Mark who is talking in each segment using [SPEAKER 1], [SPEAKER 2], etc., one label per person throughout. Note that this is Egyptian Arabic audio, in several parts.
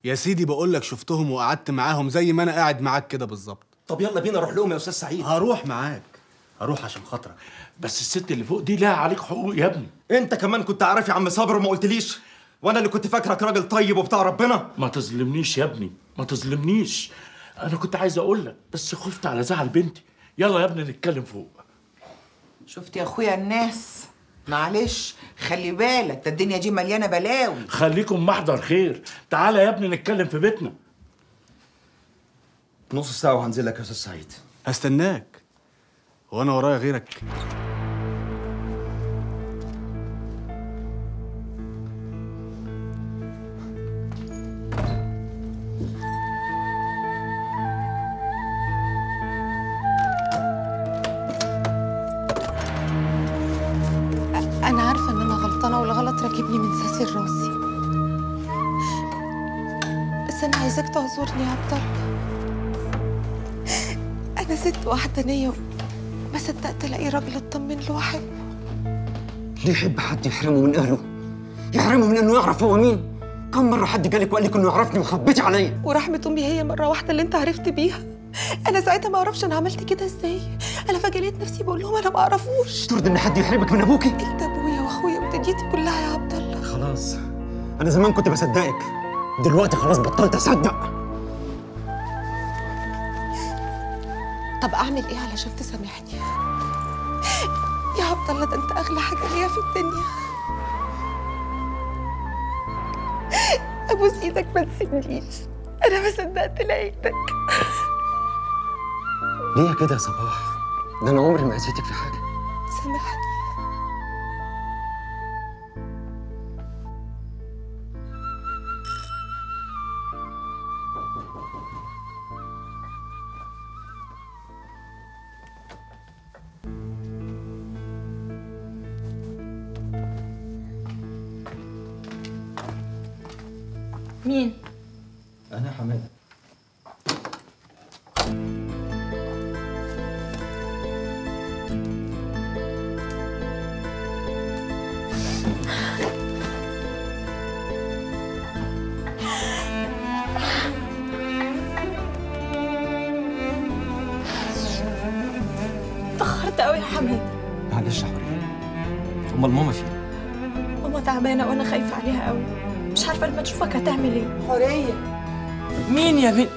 [SPEAKER 1] يا سيدي بقول لك شفتهم وقعدت معاهم زي ما انا قاعد معاك كده بالظبط
[SPEAKER 2] طب يلا بينا نروح لهم يا استاذ سعيد
[SPEAKER 1] هروح معاك هروح عشان خاطرك
[SPEAKER 3] بس الست اللي فوق دي لها عليك حقوق يا ابني
[SPEAKER 2] انت كمان كنت عارف يا عم صابر وما قلتليش وانا اللي كنت فاكرك راجل طيب وبتاع ربنا
[SPEAKER 3] ما تظلمنيش يا ابني ما تظلمنيش انا كنت عايز اقول لك بس خفت على زعل بنتي يلا يا ابني نتكلم فوق
[SPEAKER 4] شفت يا اخويا الناس معلش خلي بالك ده الدنيا دي مليانه بلاوي
[SPEAKER 3] خليكم محضر خير تعالى يا ابني نتكلم في بيتنا
[SPEAKER 2] نص ساعه وهنزل لك يا استاذ سعيد
[SPEAKER 1] هستناك هو انا ورايا غيرك
[SPEAKER 5] أنا عارفة إن أنا غلطانة والغلط راكبني من ساسي راسي بس أنا عايزاك تعذرني يا عبد الله أنا ست وحدانية ما صدقت ألاقي راجل أطمن له وأحبه
[SPEAKER 6] ليه يحب حد يحرمه من اهله يحرمه من انه يعرف هو مين كم مره حد جالك وقال لك انه يعرفني وخبيتي عليا
[SPEAKER 5] ورحمة أمي هي مرة واحدة اللي أنت عرفت بيها أنا ساعتها ما أعرفش أنا عملت كده إزاي أنا فجأة لقيت نفسي بقول لهم أنا ما أعرفوش
[SPEAKER 6] ترضى ان حد يحرمك من ابوكي
[SPEAKER 5] أنت أبويا وأخويا ودنيتي كلها يا عبد الله
[SPEAKER 6] خلاص انا زمان كنت بصدقك دلوقتي خلاص بطلت اصدق
[SPEAKER 5] طب أعمل إيه علشان تسامحني يا عبد الله ده أنت أغلى حاجة ليا في الدنيا أبوس إيدك ما تسيبنيش أنا ما صدقت لقيتك
[SPEAKER 6] ليه كده يا صباح ده انا عمري ما اذيتك في حاجه
[SPEAKER 5] سامحني
[SPEAKER 7] مين؟
[SPEAKER 2] انا حماده
[SPEAKER 7] اتأخرت قوي يا حماد
[SPEAKER 2] معلش يا حوريه امال ماما فين
[SPEAKER 7] ماما تعبانة وأنا خايفة عليها قوي مش عارفة لما تشوفك هتعمل إيه
[SPEAKER 4] حوريه
[SPEAKER 7] مين يا بنت؟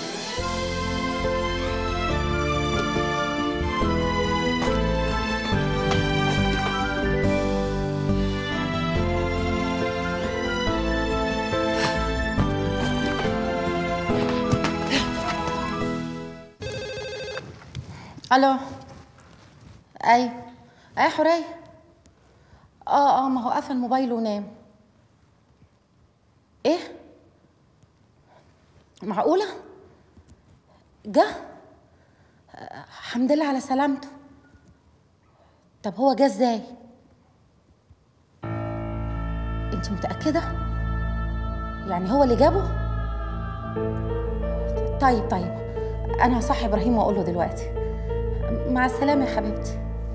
[SPEAKER 8] الو ايوه اي حوريه اه اه ما هو قفل موبايله ونام ايه معقوله جه آه، الحمد لله على سلامته طب هو جه ازاي انت متاكده يعني هو اللي جابه طيب طيب انا هصحي ابراهيم واقول له دلوقتي مع السلامه يا حبيبتي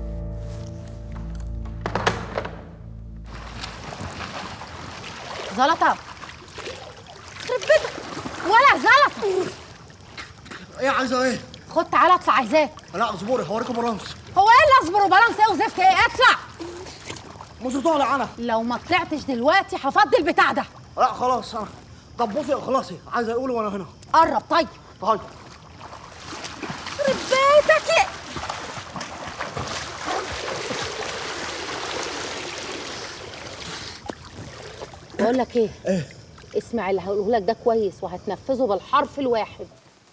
[SPEAKER 8] زلطه خرب بيتك ولا زلطه
[SPEAKER 9] ايه عايزه ايه؟
[SPEAKER 8] خد تعالى اطلع عايزاك
[SPEAKER 9] لا اصبري هوريكم برانس
[SPEAKER 8] هو ايه اللي اصبر وبالانس ايه وزفت ايه اطلع
[SPEAKER 9] مش طالع انا
[SPEAKER 8] لو ما طلعتش دلوقتي هفضي البتاع ده
[SPEAKER 9] لا خلاص انا طب بصي خلاصي عايزه اقول وانا هنا
[SPEAKER 8] قرب طيب
[SPEAKER 9] طيب
[SPEAKER 8] خرب بيتك إيه؟ بقول لك ايه
[SPEAKER 9] ايه
[SPEAKER 8] اسمع اللي هقوله لك ده كويس وهتنفذه بالحرف الواحد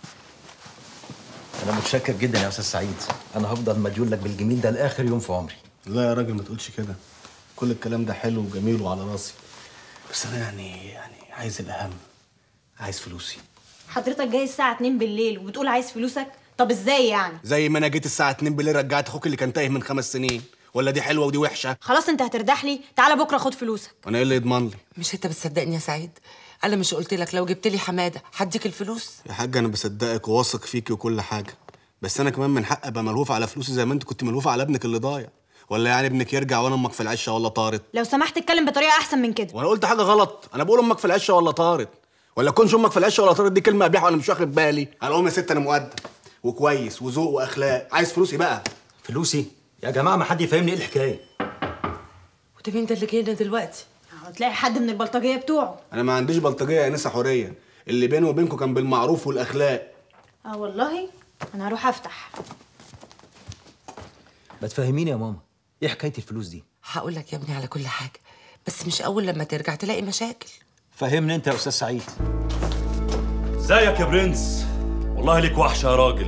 [SPEAKER 2] انا متشكر جدا يا استاذ سعيد انا هفضل مديون لك بالجميل ده لاخر يوم في عمري
[SPEAKER 1] لا يا راجل ما تقولش كده كل الكلام ده حلو وجميل وعلى راسي بس انا يعني يعني عايز الاهم عايز فلوسي
[SPEAKER 7] حضرتك جاي الساعة 2 بالليل وبتقول عايز فلوسك؟ طب ازاي يعني؟
[SPEAKER 1] زي ما انا جيت الساعه 2 بالليل رجعت اخوك اللي كان تايه من خمس سنين ولا دي حلوه ودي وحشه
[SPEAKER 7] خلاص انت هتردح لي تعالى بكرة خد فلوسك
[SPEAKER 1] وانا ايه اللي يضمن لي
[SPEAKER 10] مش انت بتصدقني يا سعيد انا مش قلت لك لو جبت لي حماده هديك الفلوس
[SPEAKER 1] يا حاج انا بصدقك وواثق فيكي وكل حاجه بس انا كمان من حق ابقى ملهوف على فلوسي زي ما انت كنت ملهوفه على ابنك اللي ضايع ولا يعني ابنك يرجع وانا امك في العشه ولا طارت
[SPEAKER 7] لو سمحت اتكلم بطريقة أحسن من كده
[SPEAKER 1] وانا قلت حاجه غلط انا بقول امك في العشه ولا طارت ولا كونش امك في العش ولا طارت دي كلمه قبيحه وانا مش واخد بالي على ام يا ست انا مؤدب وكويس وذوق واخلاق عايز فلوسي بقى
[SPEAKER 2] فلوسي يا جماعه ما حد يفهمني ايه الحكايه
[SPEAKER 10] وده مين ده اللي جاينا دلوقتي
[SPEAKER 7] هتلاقي حد من البلطجيه بتوعه
[SPEAKER 1] انا ما عنديش بلطجيه يا نسا حوريه اللي بيني وبينكم كان بالمعروف والاخلاق
[SPEAKER 7] اه والله انا هروح افتح
[SPEAKER 2] ما تفهميني يا ماما ايه حكايه الفلوس دي
[SPEAKER 10] هقول لك يا ابني على كل حاجه بس مش اول لما ترجع تلاقي مشاكل
[SPEAKER 2] فهمني انت يا استاذ سعيد
[SPEAKER 11] ازيك يا برنس والله ليك وحشه يا راجل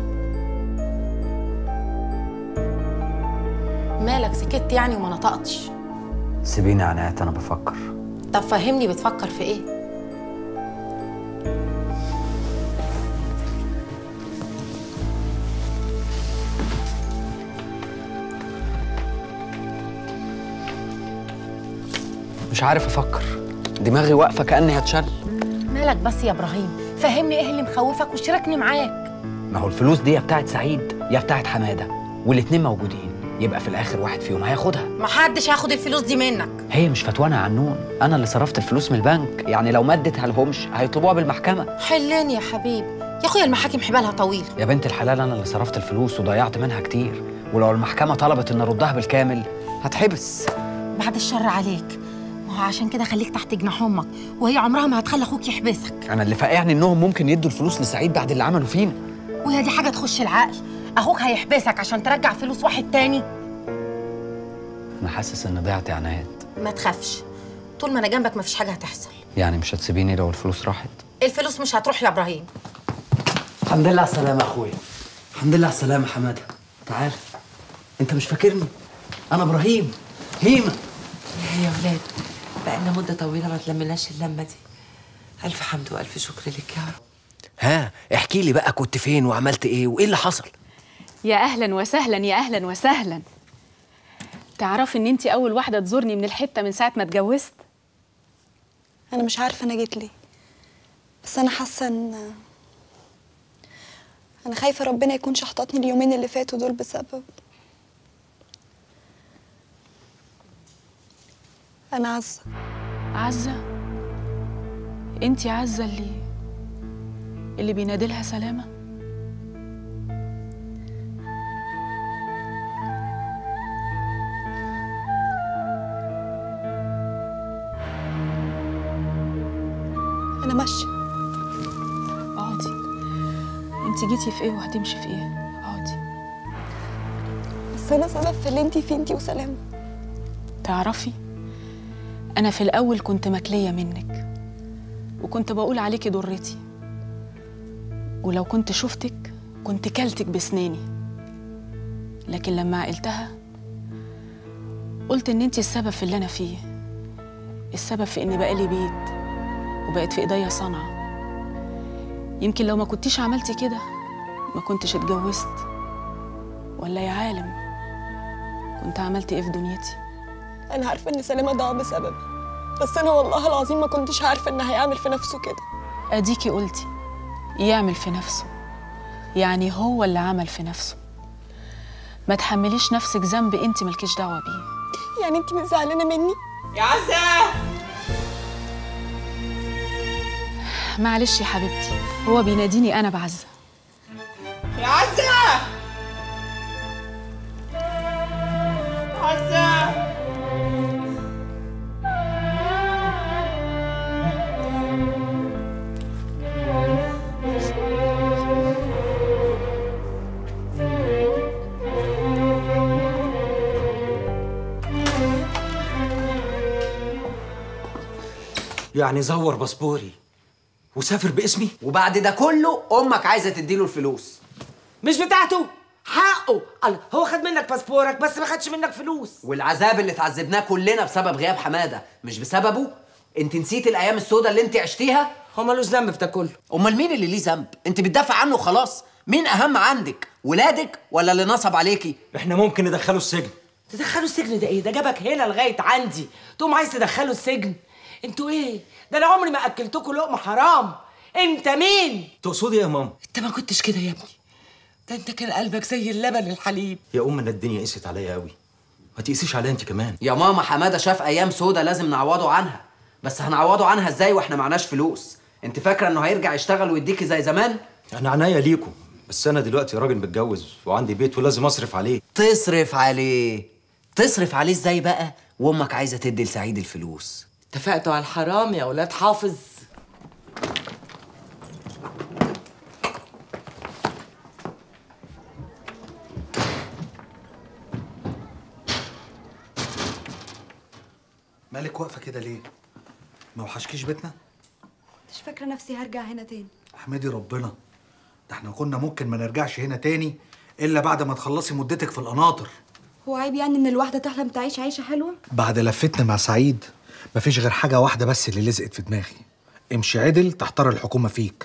[SPEAKER 8] مالك سكت يعني وما نطقتش
[SPEAKER 6] سيبيني يا عنايات انا بفكر
[SPEAKER 8] طب فهمني بتفكر في ايه
[SPEAKER 6] مش عارف افكر دماغي واقفه كاني هتشل
[SPEAKER 8] مالك بس يا ابراهيم فهمني ايه اللي مخوفك وشاركني معاك
[SPEAKER 6] ما هو الفلوس دي يا بتاعت سعيد يا بتاعت حماده والاتنين موجودين يبقى في الاخر واحد فيهم هياخدها
[SPEAKER 8] محدش هياخد الفلوس دي منك
[SPEAKER 6] هي مش فتوانة يا عنون انا اللي صرفت الفلوس من البنك يعني لو ما اديتها لهمش هيطلبوها بالمحكمه
[SPEAKER 8] حلني يا حبيبي يا اخويا المحاكم حبالها طويل
[SPEAKER 6] يا بنت الحلال انا اللي صرفت الفلوس وضيعت منها كتير ولو المحكمه طلبت ان اردها بالكامل هتحبس
[SPEAKER 8] بعد الشر عليك ما هو عشان كده خليك تحت جناح امك وهي عمرها ما هتخلي اخوك يحبسك
[SPEAKER 6] انا اللي فاقعني انهم ممكن يدوا الفلوس لسعيد بعد اللي عمله فينا
[SPEAKER 8] وهي دي حاجه تخش العقل اخوك هيحبسك عشان ترجع فلوس واحد تاني
[SPEAKER 6] انا حاسس ان ضيعت عنايات
[SPEAKER 8] ما تخافش طول ما انا جنبك مفيش حاجه هتحصل
[SPEAKER 6] يعني مش هتسيبيني لو الفلوس راحت
[SPEAKER 8] الفلوس مش هتروح يا ابراهيم
[SPEAKER 6] الحمد لله على السلامه يا اخويا الحمد لله على السلامه يا حماده تعال انت مش فاكرني انا ابراهيم هيمه
[SPEAKER 10] يا ولاد بقالنا مده طويله ما تلمناش اللمه دي الف حمد والف شكر لك يا رب
[SPEAKER 12] ها احكي لي بقى كنت فين وعملت ايه وايه اللي حصل
[SPEAKER 13] يا اهلا وسهلا يا اهلا وسهلا تعرفي ان انت اول واحده تزورني من الحته من ساعه ما اتجوزت
[SPEAKER 7] انا مش عارفه انا جيت ليه بس انا حاسه ان انا خايفه ربنا يكون شحططني اليومين اللي فاتوا دول بسبب انا عزه
[SPEAKER 13] عزه انت عزه اللي اللي بينادي لها سلامه
[SPEAKER 7] انا ماشيه
[SPEAKER 13] اقعدي انت جيتي في ايه وهتمشي في ايه اقعدي
[SPEAKER 7] بس انا سبب في اللي انت فيه انت وسلامه
[SPEAKER 13] تعرفي انا في الاول كنت مكليه منك وكنت بقول عليكي ضرتي ولو كنت شفتك كنت كلتك بسناني لكن لما عقلتها قلت ان انت السبب في اللي انا فيه السبب في اني بقالي بيت وبقت في ايديا صنعه يمكن لو ما كنتيش عملتي كده ما كنتش اتجوزت ولا يا عالم كنت عملت ايه في دنيتي
[SPEAKER 7] انا عارفه ان سلامه ضاع بسببي بس انا والله العظيم ما كنتش عارفه ان هيعمل في نفسه كده
[SPEAKER 13] اديكي قلتي يعمل في نفسه يعني هو اللي عمل في نفسه ما تحمليش نفسك ذنب انت مالكيش دعوه بيه
[SPEAKER 7] يعني انت مش زعلانه مني
[SPEAKER 4] يا عزة
[SPEAKER 13] معلش يا حبيبتي هو بيناديني انا بعزه
[SPEAKER 4] يا عزة عزة
[SPEAKER 2] يعني زور باسبوري وسافر باسمي
[SPEAKER 12] وبعد ده كله امك عايزه تديله الفلوس
[SPEAKER 10] مش بتاعته حقه الله هو خد منك باسبورك بس ما خدش منك فلوس
[SPEAKER 12] والعذاب اللي اتعذبناه كلنا بسبب غياب حماده مش بسببه انت نسيت الايام السوداء اللي انت عشتيها
[SPEAKER 10] هو ملوش ذنب في ده كله
[SPEAKER 12] امال مين اللي ليه ذنب انت بتدافع عنه خلاص مين اهم عندك ولادك ولا اللي نصب عليكي
[SPEAKER 2] احنا ممكن ندخله السجن
[SPEAKER 10] تدخله السجن ده ايه ده جابك هنا لغايه عندي تقوم عايز تدخله السجن انتوا ايه ده انا عمري ما اكلتكوا لقمه حرام انت مين
[SPEAKER 2] تقصدي ايه يا ماما
[SPEAKER 10] انت ما كنتش كده يا ابني ده انت كان قلبك زي اللبن الحليب
[SPEAKER 2] يا ام انا الدنيا قست عليا قوي ما تقيسيش عليا انت كمان
[SPEAKER 12] يا ماما حماده شاف ايام سوداء لازم نعوضه عنها بس هنعوضه عنها ازاي واحنا معناش فلوس انت فاكره انه هيرجع يشتغل ويديكي زي زمان
[SPEAKER 2] انا عناية ليكم بس انا دلوقتي راجل متجوز وعندي بيت ولازم اصرف عليه
[SPEAKER 12] تصرف عليه تصرف عليه ازاي بقى وامك عايزه تدي لسعيد الفلوس
[SPEAKER 10] اتفقتوا على الحرام يا ولاد حافظ
[SPEAKER 14] مالك واقفه كده ليه ما وحشكيش بيتنا
[SPEAKER 15] مش فاكره نفسي هرجع هنا تاني
[SPEAKER 14] احمدي ربنا ده احنا كنا ممكن ما نرجعش هنا تاني الا بعد ما تخلصي مدتك في القناطر
[SPEAKER 15] هو عيب يعني ان الواحده تحلم تعيش عيشه حلوه
[SPEAKER 14] بعد لفتنا مع سعيد مفيش غير حاجه واحده بس اللي لزقت في دماغي امشي عدل تحتار الحكومه فيك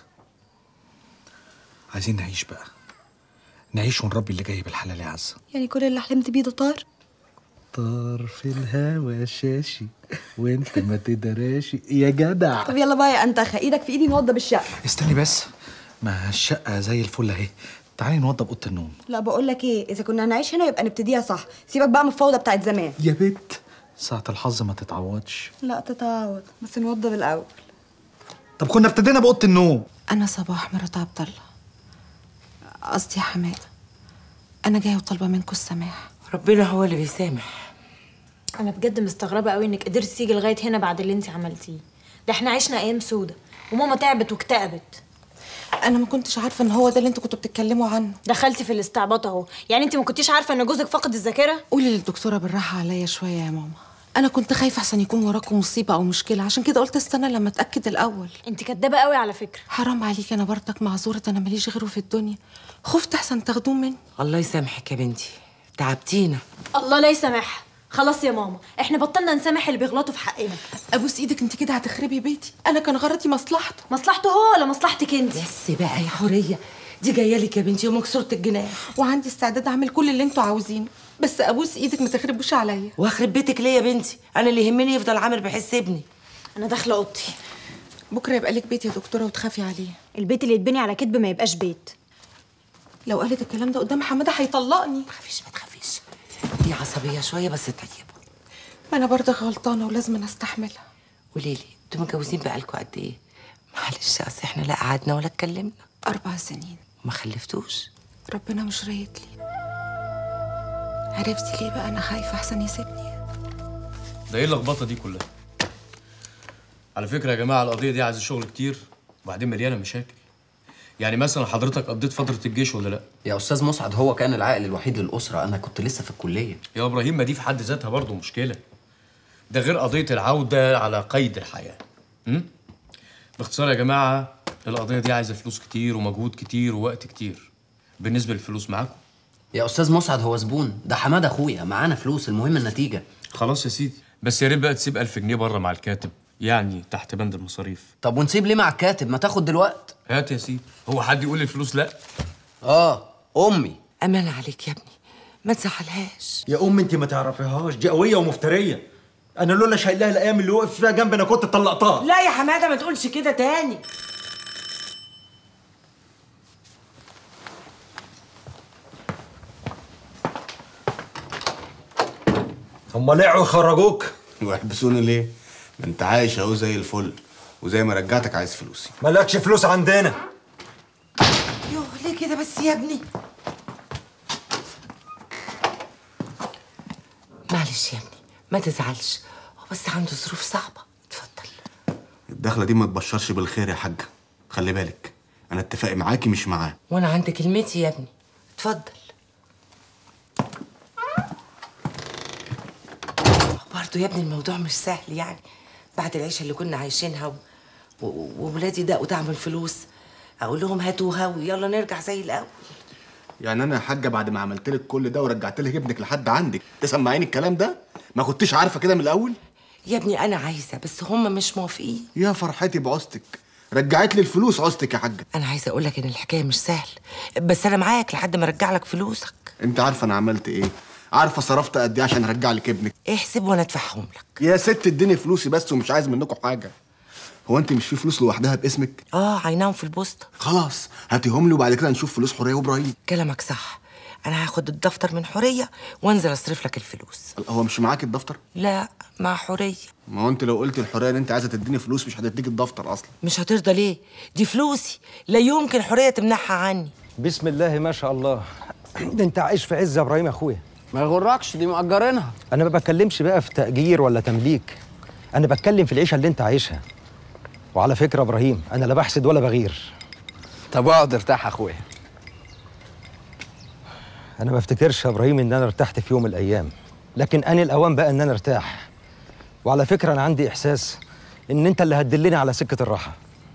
[SPEAKER 14] عايزين نعيش بقى نعيش ونربي اللي جاي بالحلال يا عزه
[SPEAKER 15] يعني كل اللي حلمت بيه ده طار
[SPEAKER 14] طار في الهوا شاشي وانت ما تدراشي يا جدع
[SPEAKER 15] طب يلا بقى يا انتخه ايدك في ايدي نوضب الشقه
[SPEAKER 14] استني بس ما الشقه زي الفل اهي تعالي نوضب اوضه النوم
[SPEAKER 15] لا بقول لك ايه اذا كنا هنعيش هنا يبقى نبتديها صح سيبك بقى من الفوضى بتاعت زمان
[SPEAKER 14] يا بت ساعة الحظ ما تتعوضش
[SPEAKER 15] لا تتعود بس نوضب الاول
[SPEAKER 14] طب كنا ابتدينا بأوضة النوم
[SPEAKER 5] أنا صباح مرات عبد الله قصدي حمادة أنا جاية وطالبة منكم السماح
[SPEAKER 10] ربنا هو اللي بيسامح
[SPEAKER 16] انا بجد مستغربه قوي انك قدرتي تيجي لغايه هنا بعد اللي انت عملتيه ده احنا عشنا ايام سودة وماما تعبت واكتئبت
[SPEAKER 5] أنا ما كنتش عارفة إن هو ده اللي أنتوا كنتوا بتتكلموا عنه
[SPEAKER 16] دخلتي في الاستعباط اهو يعني انت ما كنتيش عارفه ان جوزك فقد الذاكره
[SPEAKER 5] قولي للدكتورة بالراحة عليا شوية يا ماما أنا كنت خايفة أحسن يكون وراكم مصيبة أو مشكلة عشان كده قلت استنى لما أتأكد الأول
[SPEAKER 16] انت كدابه قوي على فكره
[SPEAKER 5] حرام عليك أنا برضك معذورة أنا ماليش غيره في الدنيا خفت أحسن تاخدوه مني
[SPEAKER 10] الله يسامحك يا بنتي تعبتينا
[SPEAKER 16] الله لا يسامحها خلاص يا ماما احنا بطلنا نسامح اللي بيغلطوا في حقنا
[SPEAKER 5] ابوس ايدك انت كده هتخربي بيتي انا كان غرضي مصلحته
[SPEAKER 16] مصلحته هو ولا مصلحتك انت
[SPEAKER 10] بس بقى يا حوريه دي جايه لك يا بنتي ومكسوره الجناح
[SPEAKER 5] وعندي استعداد اعمل كل اللي انتوا عاوزينه بس ابوس ايدك ما تخربوش عليا
[SPEAKER 10] واخرب بيتك ليه يا بنتي انا اللي يهمني يفضل عامر بحس ابني
[SPEAKER 16] انا داخله اوضتي
[SPEAKER 5] بكره يبقى لك بيت يا دكتوره وتخافي عليه
[SPEAKER 16] البيت اللي يتبني على كذب ما يبقاش بيت
[SPEAKER 5] لو قالت الكلام ده قدام حماده هيطلقني
[SPEAKER 10] ما تخافيش ما تخافيش دي عصبيه شويه بس طيبه
[SPEAKER 5] ما انا برضه غلطانه ولازم أنا استحملها
[SPEAKER 10] قولي لي انتوا متجوزين بقالكوا قد ايه معلش اصل احنا لا قعدنا ولا اتكلمنا
[SPEAKER 5] اربع سنين
[SPEAKER 10] ما خلفتوش
[SPEAKER 5] ربنا مش رايد لي عرفتي ليه بقى انا خايفه احسن يسيبني
[SPEAKER 17] ده ايه اللخبطه دي كلها على فكره يا جماعه القضيه دي عايزه شغل كتير وبعدين مليانه مشاكل يعني مثلا حضرتك قضيت فتره الجيش ولا لا
[SPEAKER 12] يا استاذ مسعد هو كان العائل الوحيد للاسره انا كنت لسه في الكليه
[SPEAKER 17] يا ابراهيم ما دي في حد ذاتها برضه مشكله ده غير قضيه العوده على قيد الحياه امم باختصار يا جماعه القضيه دي عايزه فلوس كتير ومجهود كتير ووقت كتير بالنسبه للفلوس معاكم
[SPEAKER 12] يا استاذ مسعد هو زبون ده حماده اخويا معانا فلوس المهم النتيجه
[SPEAKER 17] خلاص يا سيدي بس يا ريت بقى تسيب 1000 جنيه بره مع الكاتب يعني تحت بند المصاريف
[SPEAKER 12] طب ونسيب ليه مع الكاتب ما تاخد دلوقت
[SPEAKER 17] هات يا سيدي هو حد يقول الفلوس لا
[SPEAKER 12] اه امي
[SPEAKER 10] امان عليك يا ابني ما تزعلهاش
[SPEAKER 2] يا ام انت ما تعرفيهاش دي قويه ومفتريه انا لولا شايلها الايام اللي وقف فيها جنبي انا كنت طلقتها
[SPEAKER 10] لا يا حماده ما تقولش كده تاني
[SPEAKER 2] هم لعوا يخرجوك
[SPEAKER 1] ويحبسوني ليه؟ ما انت عايش اهو زي الفل وزي ما رجعتك عايز فلوسي
[SPEAKER 2] مالكش فلوس عندنا
[SPEAKER 10] يوه ليه كده بس يا ابني معلش يا ابني ما تزعلش هو بس عنده ظروف صعبه
[SPEAKER 1] الدخله دي ما تبشرش بالخير يا حاجه خلي بالك انا اتفاقي معاكي مش معاه
[SPEAKER 10] وانا عند كلمتي يا ابني اتفضل برضه يا ابني الموضوع مش سهل يعني بعد العيشه اللي كنا عايشينها و... و... وولادي دقوا دعم الفلوس اقول لهم هاتوها ويلا نرجع زي الاول
[SPEAKER 1] يعني انا يا حاجه بعد ما عملت لك كل ده ورجعت لك ابنك لحد عندك تسمعيني الكلام ده ما كنتش عارفه كده من الاول
[SPEAKER 10] يا ابني انا عايزه بس هم مش موافقين
[SPEAKER 1] يا فرحتي بعوزتك رجعت لي الفلوس عوزتك يا حاجه
[SPEAKER 10] انا عايزه اقول لك ان الحكايه مش سهل بس انا معاك لحد ما ارجع لك فلوسك
[SPEAKER 1] انت عارفه انا عملت ايه عارفه صرفت قد ايه عشان ارجع لك ابنك
[SPEAKER 10] احسب وانا ادفعهم لك
[SPEAKER 1] يا ست اديني فلوسي بس ومش عايز منكم حاجه هو انت مش في فلوس لوحدها باسمك
[SPEAKER 10] اه عيناهم في البوسطه
[SPEAKER 1] خلاص هاتيهم لي وبعد كده نشوف فلوس حوريه وابراهيم
[SPEAKER 10] كلامك صح انا هاخد الدفتر من حوريه وانزل اصرف لك الفلوس
[SPEAKER 1] هو مش معاك الدفتر
[SPEAKER 10] لا مع حوريه
[SPEAKER 1] ما هو انت لو قلت الحريه ان انت عايزه تديني فلوس مش هتديك الدفتر اصلا
[SPEAKER 10] مش هترضى ليه دي فلوسي لا يمكن حوريه تمنعها عني
[SPEAKER 18] بسم الله ما شاء الله ده انت عايش في عز يا ابراهيم يا اخويا
[SPEAKER 12] ما يغركش دي مأجرينها
[SPEAKER 18] انا ما بتكلمش بقى في تأجير ولا تمليك انا بتكلم في العيشه اللي انت عايشها وعلى فكره يا ابراهيم انا لا بحسد ولا بغير
[SPEAKER 12] طب اقعد ارتاح يا اخويا
[SPEAKER 18] انا ما افتكرش يا ابراهيم ان انا ارتحت في يوم من الايام لكن انا الاوان بقى ان انا ارتاح وعلى فكره انا عندي احساس ان انت اللي هتدلني على سكه الراحه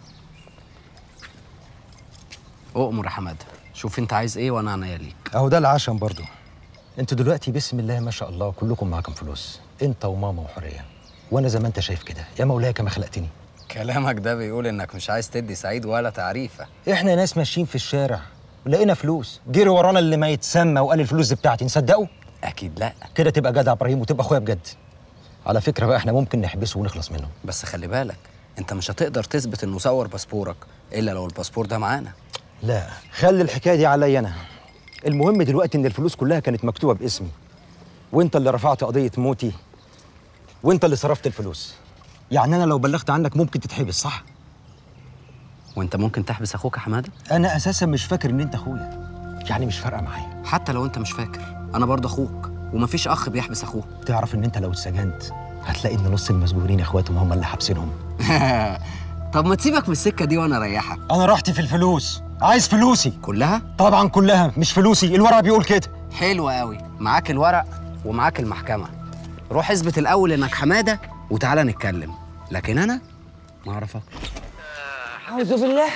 [SPEAKER 12] اؤمر يا حماده شوف انت عايز ايه وانا عنيا ليك
[SPEAKER 18] اهو ده العشم برضو انتوا دلوقتي بسم الله ما شاء الله كلكم معاكم فلوس انت وماما وحوريه وانا زي ما انت شايف كده يا مولاي كما خلقتني
[SPEAKER 12] كلامك ده بيقول انك مش عايز تدي سعيد ولا تعريفه
[SPEAKER 18] احنا ناس ماشيين في الشارع ولقينا فلوس جري ورانا اللي ما يتسمى وقال الفلوس دي بتاعتي نصدقه
[SPEAKER 12] اكيد لا
[SPEAKER 18] كده تبقى جدع ابراهيم وتبقى اخويا بجد على فكره بقى احنا ممكن نحبسه ونخلص منه
[SPEAKER 12] بس خلي بالك انت مش هتقدر تثبت انه صور باسبورك الا لو الباسبور ده معانا
[SPEAKER 18] لا خلي الحكايه دي عليا انا المهم دلوقتي ان الفلوس كلها كانت مكتوبه باسمي وانت اللي رفعت قضيه موتي وانت اللي صرفت الفلوس يعني انا لو بلغت عنك ممكن تتحبس صح
[SPEAKER 12] وانت ممكن تحبس اخوك يا حماده
[SPEAKER 18] انا اساسا مش فاكر ان انت اخويا يعني مش فارقه معايا
[SPEAKER 12] حتى لو انت مش فاكر انا برضه اخوك ومفيش اخ بيحبس اخوه
[SPEAKER 18] تعرف ان انت لو اتسجنت هتلاقي ان نص المسجونين اخواتهم هم اللي حابسينهم
[SPEAKER 12] طب ما تسيبك من السكه دي وانا اريحك
[SPEAKER 18] انا راحتي في الفلوس عايز فلوسي
[SPEAKER 12] كلها
[SPEAKER 18] طبعا كلها مش فلوسي الورق بيقول كده
[SPEAKER 12] حلو قوي معاك الورق ومعاك المحكمه روح اثبت الاول انك حماده وتعالى نتكلم لكن انا ما اعرفك
[SPEAKER 10] اعوذ بالله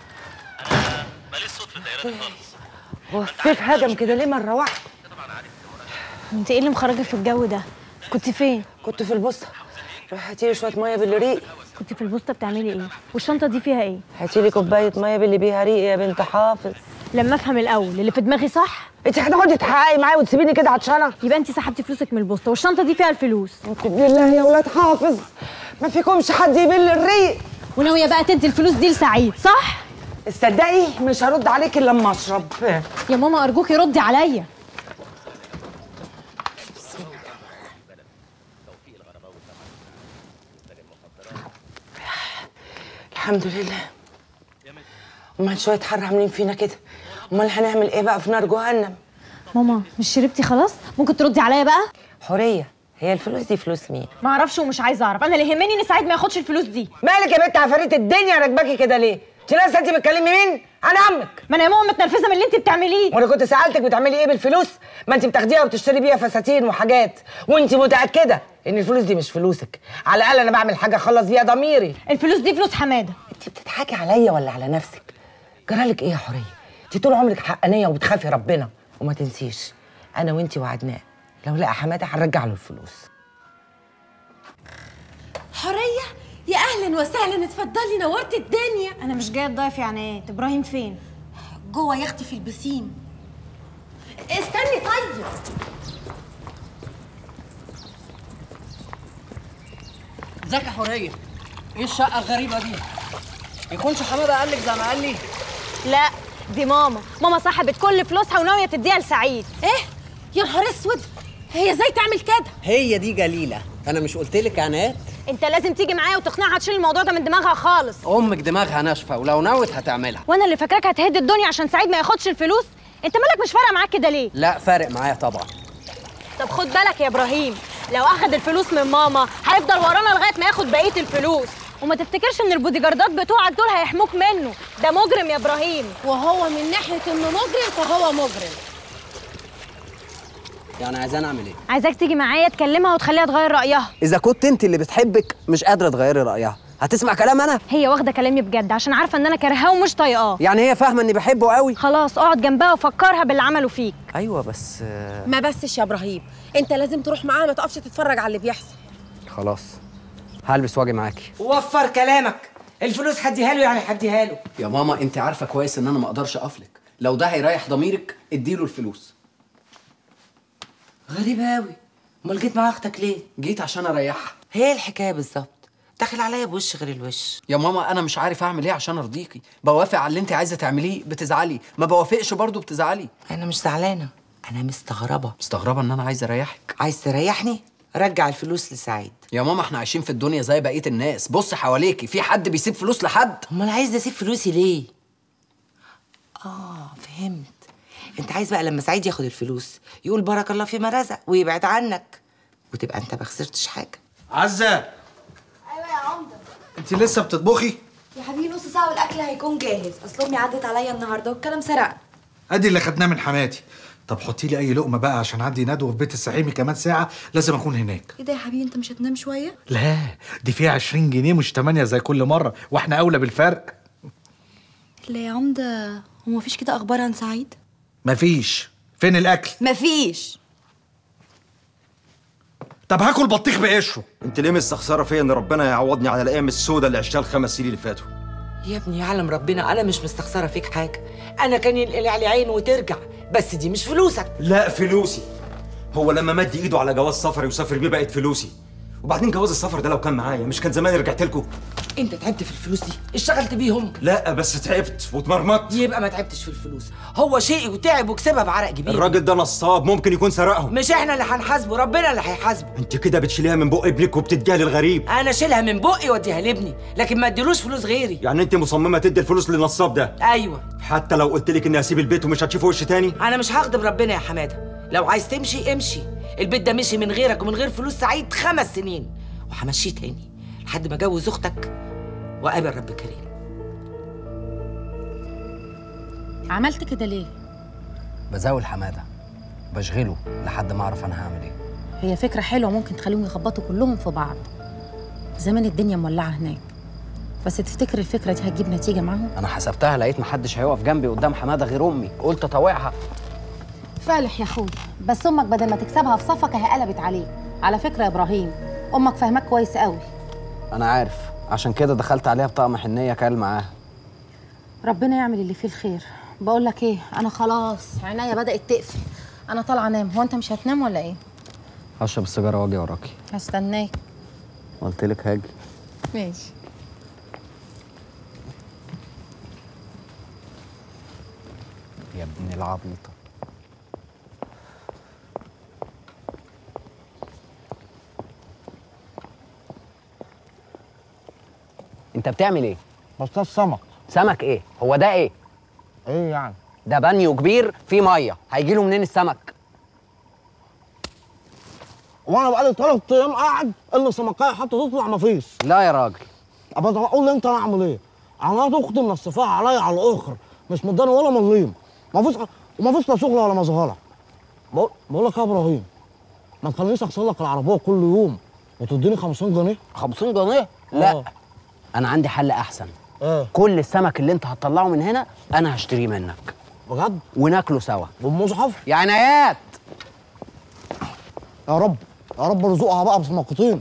[SPEAKER 10] هو السيف هجم كده ليه مره واحده
[SPEAKER 16] انت ايه اللي مخرجك في الجو ده كنت فين
[SPEAKER 10] كنت في البوسطه روح هاتي لي شويه ميه بالريق
[SPEAKER 16] كنت في البوسطه بتعملي ايه والشنطه دي فيها ايه
[SPEAKER 10] هاتي لي كوبايه ميه باللي بيها ريق يا بنت حافظ
[SPEAKER 16] لما افهم الاول اللي في دماغي صح
[SPEAKER 10] انت هتقعدي تحققي معايا وتسيبيني كده عطشانه
[SPEAKER 16] يبقى انت سحبتي فلوسك من البوسطه والشنطه دي فيها الفلوس
[SPEAKER 10] بالله يا ولاد حافظ ما فيكمش حد يبل الريق
[SPEAKER 16] وناويه بقى تدي الفلوس دي لسعيد صح
[SPEAKER 10] تصدقي مش هرد عليك الا لما اشرب
[SPEAKER 16] يا ماما ارجوكي ردي عليا
[SPEAKER 10] الحمد لله امال شويه حر عاملين فينا كده امال هنعمل ايه بقى في نار جهنم
[SPEAKER 16] ماما مش شربتي خلاص ممكن تردي عليا بقى
[SPEAKER 10] حوريه هي الفلوس دي فلوس مين
[SPEAKER 16] ما اعرفش ومش عايزه اعرف انا اللي يهمني ان سعيد ما ياخدش الفلوس دي
[SPEAKER 10] مالك يا بنت عفاريت الدنيا راكباكي كده ليه انت ناسه انت بتكلمي مين انا عمك
[SPEAKER 16] ما انا يا ماما متنرفزه من اللي انت بتعمليه
[SPEAKER 10] وانا كنت سالتك بتعملي ايه بالفلوس ما انت بتاخديها وبتشتري بيها فساتين وحاجات وانت متاكده ان الفلوس دي مش فلوسك على الاقل انا بعمل حاجه اخلص بيها ضميري
[SPEAKER 16] الفلوس دي فلوس حماده
[SPEAKER 10] انت بتضحكي عليا ولا على نفسك جرالك ايه يا حوريه انت طول عمرك حقانيه وبتخافي ربنا وما تنسيش انا وانت وعدناه لو لقى حماده هنرجع له الفلوس
[SPEAKER 5] حورية يا أهلا وسهلا اتفضلي نورت الدنيا
[SPEAKER 16] انا مش جايه تضيف يعني ايه ابراهيم فين
[SPEAKER 5] جوه يا اختي في البسين استني طيب
[SPEAKER 6] ازيك يا حوريه ايه الشقه الغريبه دي يكونش حماده قال لك زي ما قال لي
[SPEAKER 16] لا دي ماما ماما سحبت كل فلوسها وناويه تديها لسعيد
[SPEAKER 5] ايه يا نهار اسود هي ازاي تعمل كده
[SPEAKER 6] هي دي جليله انا مش قلت لك عناد
[SPEAKER 16] انت لازم تيجي معايا وتقنعها تشيل الموضوع ده من دماغها خالص
[SPEAKER 12] امك دماغها ناشفه ولو نوت هتعملها
[SPEAKER 16] وانا اللي فاكراك هتهد الدنيا عشان سعيد ما ياخدش الفلوس انت مالك مش فارقه معاك كده ليه
[SPEAKER 12] لا فارق معايا طبعا
[SPEAKER 16] طب خد بالك يا ابراهيم لو اخد الفلوس من ماما هيفضل ورانا لغايه ما ياخد بقيه الفلوس وما تفتكرش ان البوديجاردات بتوعك دول هيحموك منه ده مجرم يا ابراهيم
[SPEAKER 5] وهو من ناحية انه مجرم فهو مجرم
[SPEAKER 12] يعني عايزاني اعمل ايه
[SPEAKER 16] عايزاك تيجي معايا تكلمها وتخليها تغير رايها
[SPEAKER 12] اذا كنت انت اللي بتحبك مش قادره تغيري رايها هتسمع كلام انا
[SPEAKER 16] هي واخده كلامي بجد عشان عارفه ان انا كارهاه ومش طايقاه
[SPEAKER 12] يعني هي فاهمه اني بحبه قوي
[SPEAKER 16] خلاص اقعد جنبها وفكرها باللي عمله فيك
[SPEAKER 12] ايوه بس
[SPEAKER 5] ما بسش يا ابراهيم انت لازم تروح معاها ما تقفش تتفرج على اللي بيحصل
[SPEAKER 12] خلاص هلبس واجي معاكي
[SPEAKER 10] وفر كلامك الفلوس هديها له يعني هديها له
[SPEAKER 12] يا ماما انت عارفه كويس ان انا ما اقدرش اقفلك لو ده هيريح ضميرك اديله الفلوس
[SPEAKER 10] غريب قوي امال جيت مع اختك ليه
[SPEAKER 12] جيت عشان اريحها
[SPEAKER 10] هي الحكايه بالظبط داخل عليا بوش غير الوش
[SPEAKER 12] يا ماما انا مش عارف اعمل ايه عشان ارضيكي بوافق على اللي انت عايزه تعمليه بتزعلي ما بوافقش برضه بتزعلي
[SPEAKER 10] انا مش زعلانه انا مستغربه
[SPEAKER 12] مستغربه ان انا عايز اريحك
[SPEAKER 10] عايز تريحني رجع الفلوس لسعيد
[SPEAKER 12] يا ماما احنا عايشين في الدنيا زي بقيه الناس بص حواليكي في حد بيسيب فلوس لحد
[SPEAKER 10] امال عايز اسيب فلوسي ليه اه فهمت انت عايز بقى لما سعيد ياخد الفلوس يقول بارك الله فيما رزق ويبعد عنك وتبقى انت ما خسرتش حاجه
[SPEAKER 14] عزه
[SPEAKER 15] ايوه يا عمده
[SPEAKER 14] انت لسه بتطبخي
[SPEAKER 15] يا حبيبي نص ساعه والاكل هيكون جاهز اصل امي عدت عليا النهارده والكلام سرقني
[SPEAKER 14] ادي اللي خدناه من حماتي طب حطي لي اي لقمه بقى عشان عندي ندوه في بيت السحيمي كمان ساعه لازم اكون هناك
[SPEAKER 15] ايه ده يا حبيبي انت مش هتنام شويه
[SPEAKER 14] لا دي فيها 20 جنيه مش 8 زي كل مره واحنا اولى بالفرق
[SPEAKER 15] لا يا عمده هو مفيش كده اخبار عن سعيد
[SPEAKER 14] مفيش فين الاكل
[SPEAKER 15] مفيش
[SPEAKER 14] طب هاكل بطيخ بقشره
[SPEAKER 18] انت ليه مستخسره فيا ان ربنا يعوضني على الايام السوداء اللي عشتها الخمس سنين اللي فاتوا
[SPEAKER 10] يا ابني يعلم ربنا انا مش مستخسره فيك حاجه انا كان ينقلي علي عين وترجع بس دي مش فلوسك
[SPEAKER 18] لا فلوسي هو لما مد ايده على جواز سفري وسافر بيه بقت فلوسي وبعدين جواز السفر ده لو كان معايا مش كان زماني رجعت لكم
[SPEAKER 10] انت تعبت في الفلوس دي اشتغلت بيهم
[SPEAKER 18] لا بس تعبت واتمرمطت
[SPEAKER 10] يبقى ما تعبتش في الفلوس هو شيء وتعب وكسبها بعرق جبين
[SPEAKER 18] الراجل ده نصاب ممكن يكون سرقهم
[SPEAKER 10] مش احنا اللي هنحاسبه ربنا اللي هيحاسبه
[SPEAKER 18] انت كده بتشيليها من بق ابنك وبتديها للغريب
[SPEAKER 10] انا اشيلها من بقي واديها لابني لكن ما اديلوش فلوس غيري
[SPEAKER 18] يعني انت مصممه تدي الفلوس للنصاب ده
[SPEAKER 10] ايوه
[SPEAKER 18] حتى لو قلت لك اني هسيب البيت ومش هتشوف وش تاني
[SPEAKER 10] انا مش هغضب ربنا يا حماده لو عايز تمشي امشي البيت ده مشي من غيرك ومن غير فلوس سعيد خمس سنين وهمشيه تاني لحد ما اجوز اختك واقابل رب كريم
[SPEAKER 8] عملت كده ليه
[SPEAKER 12] بزاول حماده بشغله لحد ما اعرف انا هعمل ايه
[SPEAKER 8] هي فكره حلوه ممكن تخليهم يخبطوا كلهم في بعض زمان الدنيا مولعه هناك بس تفتكر الفكره دي هتجيب نتيجه معاهم
[SPEAKER 12] انا حسبتها لقيت محدش هيقف جنبي قدام حماده غير امي قلت اطوعها
[SPEAKER 8] فالح يا اخويا بس امك بدل ما تكسبها في صفك هي قلبت عليك على فكره يا ابراهيم امك فاهماك كويس قوي
[SPEAKER 12] انا عارف عشان كده دخلت عليها بطقم حنيه كال معاها
[SPEAKER 8] ربنا يعمل اللي فيه الخير بقول لك ايه انا خلاص عينيا بدات تقفل انا طالعه انام هو انت مش هتنام ولا ايه
[SPEAKER 12] هشرب السيجاره واجي وراكي
[SPEAKER 8] هستناك
[SPEAKER 12] قلت لك هاجي
[SPEAKER 8] ماشي
[SPEAKER 12] يا ابن العبيطه انت بتعمل ايه
[SPEAKER 9] بصطاد سمك
[SPEAKER 12] سمك ايه هو ده ايه
[SPEAKER 9] ايه يعني
[SPEAKER 12] ده بانيو كبير فيه ميه هيجي له منين السمك
[SPEAKER 9] وانا بقالي ثلاث ايام قاعد الا سمكايه حتى تطلع مفيش
[SPEAKER 12] لا يا راجل
[SPEAKER 9] ابدا اقول لي انت انا اعمل ايه انا اختي منصفاها عليا على الاخر مش مداني ولا مليم مفيش ومفيش لا شغل ولا مظهره بقول بقول لك يا ابراهيم ما تخلينيش اغسل لك العربيه كل يوم وتديني 50 جنيه
[SPEAKER 12] 50 جنيه لا
[SPEAKER 9] آه.
[SPEAKER 12] انا عندي حل احسن
[SPEAKER 9] ايه
[SPEAKER 12] كل السمك اللي انت هتطلعه من هنا انا هشتريه منك
[SPEAKER 9] بجد
[SPEAKER 12] وناكله سوا
[SPEAKER 9] والمصحف
[SPEAKER 12] يا عنايات
[SPEAKER 9] يا رب يا رب ارزقها بقى بسمكتين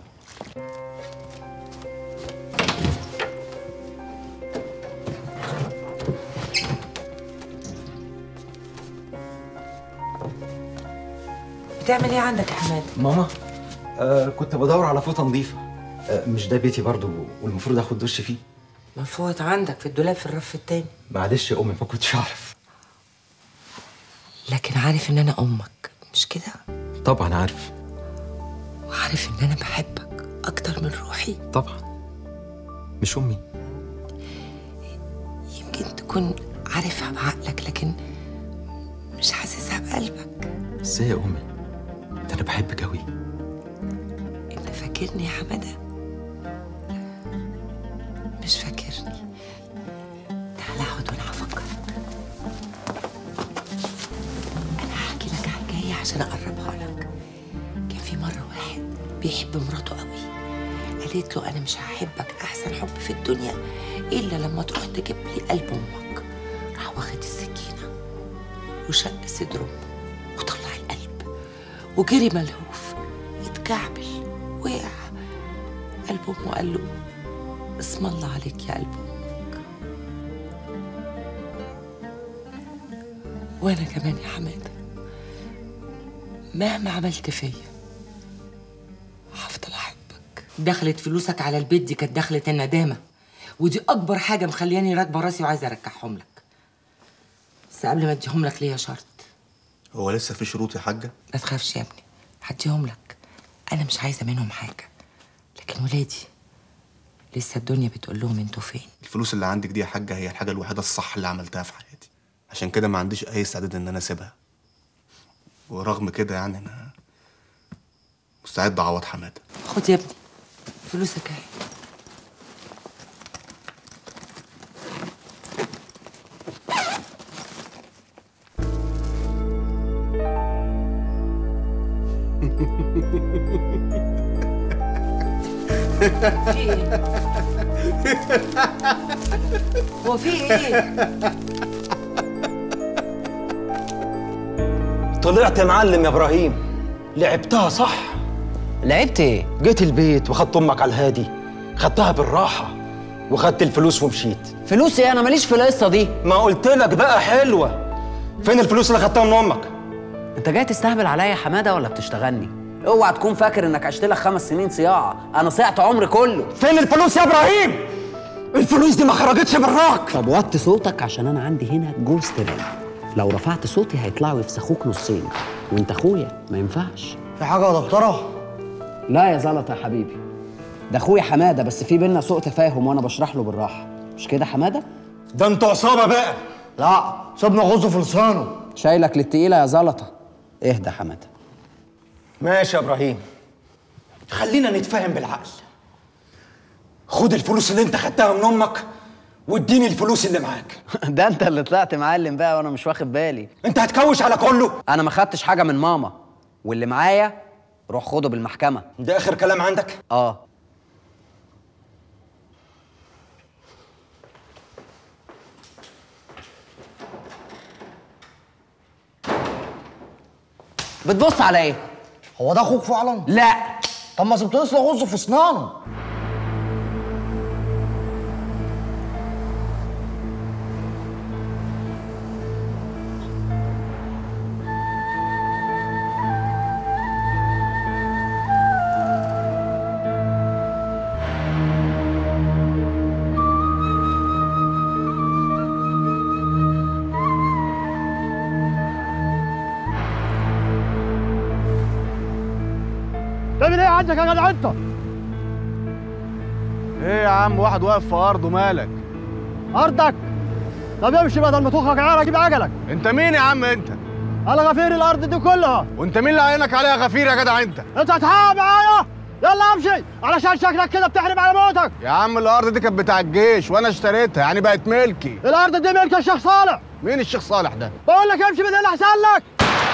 [SPEAKER 10] بتعمل ايه عندك يا حماد
[SPEAKER 18] ماما آه كنت بدور على فوطه نظيفه آه مش ده بيتي برضو والمفروض اخد دش فيه
[SPEAKER 10] مفوت عندك في الدولاب في الرف التاني
[SPEAKER 18] معلش يا امي ما كنتش اعرف
[SPEAKER 10] لكن عارف ان انا امك مش كده
[SPEAKER 18] طبعا عارف
[SPEAKER 10] وعارف ان انا بحبك اكتر من روحي
[SPEAKER 18] طبعا مش امي
[SPEAKER 10] يمكن تكون عارفها بعقلك لكن مش حاسسها بقلبك
[SPEAKER 18] ازاي يا امي ده انا بحبك قوي
[SPEAKER 10] انت فاكرني يا حماده مش فاكرني تعال اقعد وانا هفكر انا هحكي لك حكايه عشان اقربها لك كان في مره واحد بيحب مراته قوي قالت له انا مش هحبك احسن حب في الدنيا الا لما تروح تجيب لي قلب امك راح واخد السكينه وشق صدر امه وطلع القلب وجري ملهوف اتكعبل وقع قلب امه قال له اسم الله عليك يا قلب امك وانا كمان يا حماده مهما عملت فيا هفضل احبك دخلت فلوسك على البيت دي كانت دخلت الندامه ودي اكبر حاجه مخلياني راكبه راسي وعايزه ارجعهم لك بس قبل ما اديهم لك ليا شرط
[SPEAKER 1] هو لسه في شروط يا حاجه
[SPEAKER 10] ما تخافش يا ابني هديهم لك انا مش عايزه منهم حاجه لكن ولادي لسه الدنيا بتقول لهم انتوا فين
[SPEAKER 1] الفلوس اللي عندك دي يا حاجه هي الحاجه الوحيده الصح اللي عملتها في حياتي عشان كده ما عنديش اي استعداد ان انا اسيبها ورغم كده يعني انا مستعد اعوض حماده
[SPEAKER 10] خد يا ابني فلوسك اهي في ايه؟ هو في ايه؟
[SPEAKER 18] طلعت يا معلم يا ابراهيم لعبتها صح
[SPEAKER 12] لعبت ايه
[SPEAKER 18] جيت البيت وخدت امك على الهادي خدتها بالراحه وخدت الفلوس ومشيت
[SPEAKER 12] فلوس ايه انا ماليش في القصه دي
[SPEAKER 18] ما قلت لك بقى حلوه فين الفلوس اللي خدتها من امك
[SPEAKER 12] انت جاي تستهبل عليا يا حماده ولا بتشتغلني اوعى تكون فاكر انك عشت لك خمس سنين صياعه انا صيعت عمري كله
[SPEAKER 18] فين الفلوس يا ابراهيم الفلوس دي ما خرجتش براك
[SPEAKER 12] طب وطي صوتك عشان انا عندي هنا جوز تيران لو رفعت صوتي هيطلعوا يفسخوك نصين وانت اخويا ما ينفعش
[SPEAKER 9] في حاجه يا دكتوره
[SPEAKER 12] لا يا زلطه يا حبيبي ده اخويا حماده بس في بينا سوء تفاهم وانا بشرح له بالراحه مش كده حماده
[SPEAKER 18] ده انتوا عصابه بقى
[SPEAKER 9] لا سيبنا غزه في لسانه
[SPEAKER 12] شايلك للتقيله يا زلطه اهدى يا حماده
[SPEAKER 18] ماشي يا ابراهيم خلينا نتفاهم بالعقل خد الفلوس اللي انت خدتها من امك واديني الفلوس اللي معاك
[SPEAKER 12] ده انت اللي طلعت معلم بقى وانا مش واخد بالي
[SPEAKER 18] انت هتكوش على كله
[SPEAKER 12] انا ما خدتش حاجه من ماما واللي معايا روح خده بالمحكمه
[SPEAKER 18] ده اخر كلام عندك
[SPEAKER 12] اه بتبص على ايه
[SPEAKER 9] هو ده اخوك فعلا
[SPEAKER 12] لا
[SPEAKER 9] طب ما سبتنيش غزه في اسنانه تعمل ايه عندك يا جدع انت؟
[SPEAKER 1] ايه يا عم واحد واقف في ارضه مالك
[SPEAKER 9] ارضك طب امشي بدل ما تخرج عيار اجيب عجلك
[SPEAKER 1] انت مين يا عم انت
[SPEAKER 9] انا غفير الارض دي كلها
[SPEAKER 1] وانت مين اللي عينك عليها غفير يا جدع انت
[SPEAKER 9] انت هتحقق معايا يلا امشي علشان شكلك كده بتحرم على موتك
[SPEAKER 1] يا عم الارض دي كانت بتاع الجيش وانا اشتريتها يعني بقت ملكي
[SPEAKER 9] الارض دي ملك الشيخ صالح
[SPEAKER 1] مين الشيخ صالح ده
[SPEAKER 9] بقول لك امشي بدل احسن لك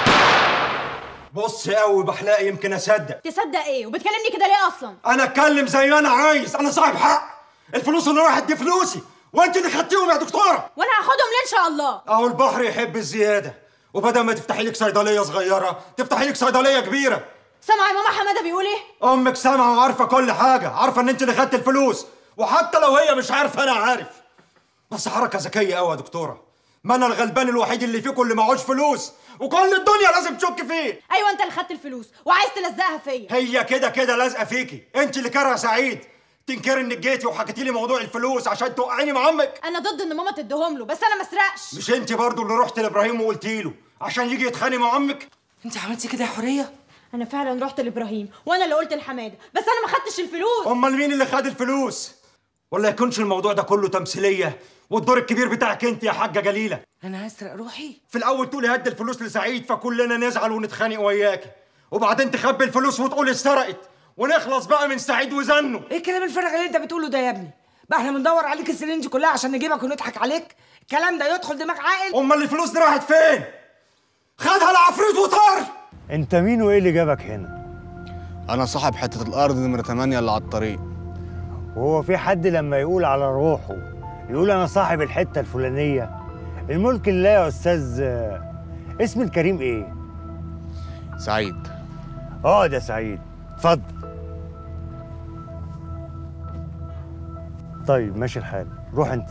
[SPEAKER 18] بص قوي بحلاقي يمكن اصدق
[SPEAKER 16] تصدق ايه وبتكلمني كده ليه اصلا
[SPEAKER 18] انا اتكلم زي ما انا عايز انا صاحب حق الفلوس اللي راحت دي فلوسي وانت اللي خدتيهم يا دكتوره
[SPEAKER 16] وانا هاخدهم ليه ان شاء الله
[SPEAKER 18] اهو البحر يحب الزياده وبدل ما تفتحي لك صيدليه صغيره تفتحي لك صيدليه كبيره
[SPEAKER 16] سامعه يا ماما حماده بيقول ايه
[SPEAKER 18] امك سامعه وعارفه كل حاجه عارفه ان انت اللي خدت الفلوس وحتى لو هي مش عارفه انا عارف بس حركه ذكيه قوي يا دكتوره ما انا الغلبان الوحيد اللي فيكم اللي معهوش فلوس وكل الدنيا لازم تشك فيه
[SPEAKER 16] ايوه انت اللي خدت الفلوس وعايز تلزقها فيا
[SPEAKER 18] هي كده كده لازقه فيكي انت اللي كارهه سعيد تنكري انك جيتي وحكيتي لي موضوع الفلوس عشان توقعيني مع امك
[SPEAKER 16] انا ضد ان ماما تديهم له بس انا ما اسرقش
[SPEAKER 18] مش انت برضو اللي رحت لابراهيم وقلتي له عشان يجي يتخانق مع امك
[SPEAKER 10] انت عملتي كده يا حوريه
[SPEAKER 16] انا فعلا رحت لابراهيم وانا اللي قلت لحماده بس انا ما خدتش الفلوس
[SPEAKER 18] امال مين اللي خد الفلوس ولا يكونش الموضوع ده كله تمثيليه والدور الكبير بتاعك انت يا حاجه جليله
[SPEAKER 10] انا هسرق روحي
[SPEAKER 18] في الاول تقولي هدي الفلوس لسعيد فكلنا نزعل ونتخانق وياكي وبعدين تخبي الفلوس وتقولي اتسرقت ونخلص بقى من سعيد وزنه
[SPEAKER 4] ايه الكلام الفارغ اللي انت بتقوله ده يا ابني بقى احنا بندور عليك السنين دي كلها عشان نجيبك ونضحك عليك الكلام ده يدخل دماغ عاقل
[SPEAKER 18] امال الفلوس دي راحت فين خدها العفريت وطار
[SPEAKER 9] انت مين وايه اللي جابك هنا؟
[SPEAKER 1] انا صاحب حته الارض نمره 8 اللي على الطريق
[SPEAKER 9] وهو في حد لما يقول على روحه يقول انا صاحب الحته الفلانيه الملك لله يا استاذ آه، اسم الكريم ايه؟
[SPEAKER 1] سعيد
[SPEAKER 9] اه ده سعيد اتفضل طيب ماشي الحال روح انت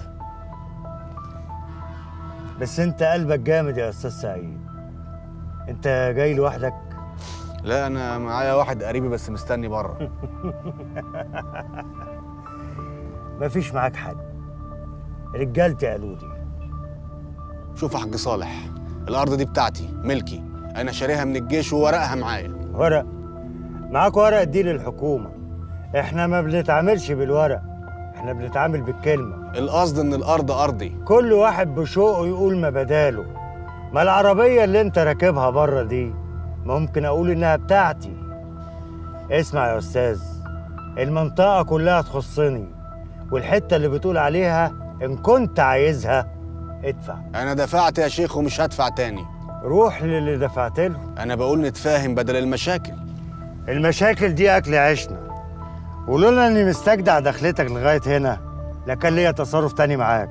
[SPEAKER 9] بس انت قلبك جامد يا استاذ سعيد انت جاي لوحدك
[SPEAKER 1] لا انا معايا واحد قريبي بس مستني بره
[SPEAKER 9] مفيش معاك حد رجالتي قالوا لي
[SPEAKER 1] شوف يا حاج صالح الارض دي بتاعتي ملكي انا شاريها من الجيش وورقها معايا
[SPEAKER 19] ورق معاك ورق دي للحكومة احنا ما بنتعاملش بالورق احنا بنتعامل بالكلمة
[SPEAKER 1] القصد ان الارض ارضي
[SPEAKER 19] كل واحد بشوقه يقول ما بداله ما العربية اللي انت راكبها بره دي ممكن اقول انها بتاعتي اسمع يا استاذ المنطقة كلها تخصني والحتة اللي بتقول عليها ان كنت عايزها ادفع
[SPEAKER 1] انا دفعت يا شيخ ومش هدفع تاني
[SPEAKER 19] روح للي دفعت له
[SPEAKER 1] انا بقول نتفاهم بدل المشاكل
[SPEAKER 19] المشاكل دي اكل عيشنا ولولا اني مستجدع دخلتك لغايه هنا لكان ليا تصرف تاني معاك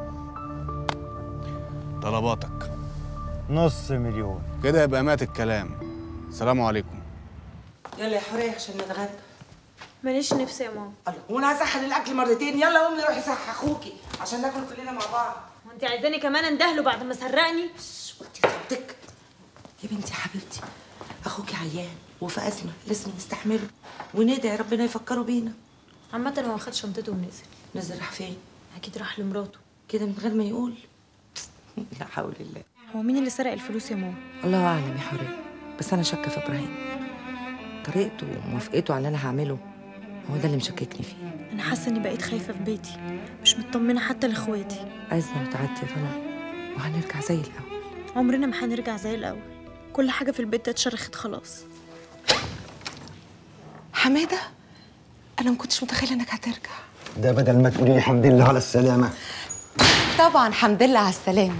[SPEAKER 1] طلباتك
[SPEAKER 19] نص مليون
[SPEAKER 1] كده يبقى مات الكلام سلام عليكم
[SPEAKER 4] يلا يا حوريه عشان نتغدى
[SPEAKER 16] ماليش نفسي يا ماما
[SPEAKER 4] الله وانا هسخن الاكل مرتين يلا قومي روحي صح اخوكي عشان ناكل كلنا مع بعض
[SPEAKER 16] وانت عايزاني كمان اندهله بعد ما سرقني
[SPEAKER 4] صوتك يا بنتي حبيبتي اخوكي عيان وفي ازمه لازم نستحمله وندعي ربنا يفكروا بينا
[SPEAKER 16] عامة هو خد شنطته ونزل
[SPEAKER 4] نزل راح فين
[SPEAKER 16] اكيد راح لمراته
[SPEAKER 4] كده من غير ما يقول لا حول الله
[SPEAKER 16] هو مين اللي سرق الفلوس يا ماما
[SPEAKER 4] الله اعلم يا حوريه بس انا شاكه في ابراهيم طريقته وموافقته على اللي انا هعمله هو ده اللي مشككني فيه
[SPEAKER 16] انا حاسه اني بقيت خايفه في بيتي مش مطمنه حتى لاخواتي
[SPEAKER 4] ازمه وتعدي يا طنط وهنرجع زي الاول
[SPEAKER 16] عمرنا ما هنرجع زي الاول كل حاجه في البيت ده اتشرخت خلاص
[SPEAKER 4] حماده انا ما كنتش متخيله انك هترجع
[SPEAKER 18] ده بدل ما تقولي لي الحمد لله على السلامة
[SPEAKER 5] طبعا الحمد لله على السلامة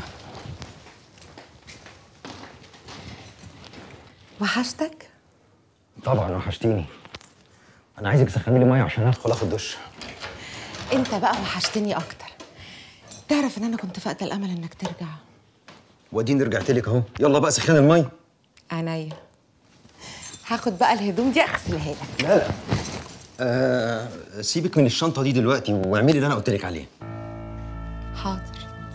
[SPEAKER 4] وحشتك
[SPEAKER 18] طبعا وحشتيني انا عايزك تسخني لي ميه عشان ادخل اخد دش
[SPEAKER 5] انت بقى وحشتني اكتر تعرف ان انا كنت فاقده الامل انك ترجع
[SPEAKER 18] واديني رجعت لك اهو يلا بقى سخن الميه
[SPEAKER 5] عينيا هاخد بقى الهدوم دي اغسلها لك
[SPEAKER 18] لا لا آه سيبك من الشنطه دي دلوقتي واعملي اللي انا قلت لك عليه
[SPEAKER 5] حاضر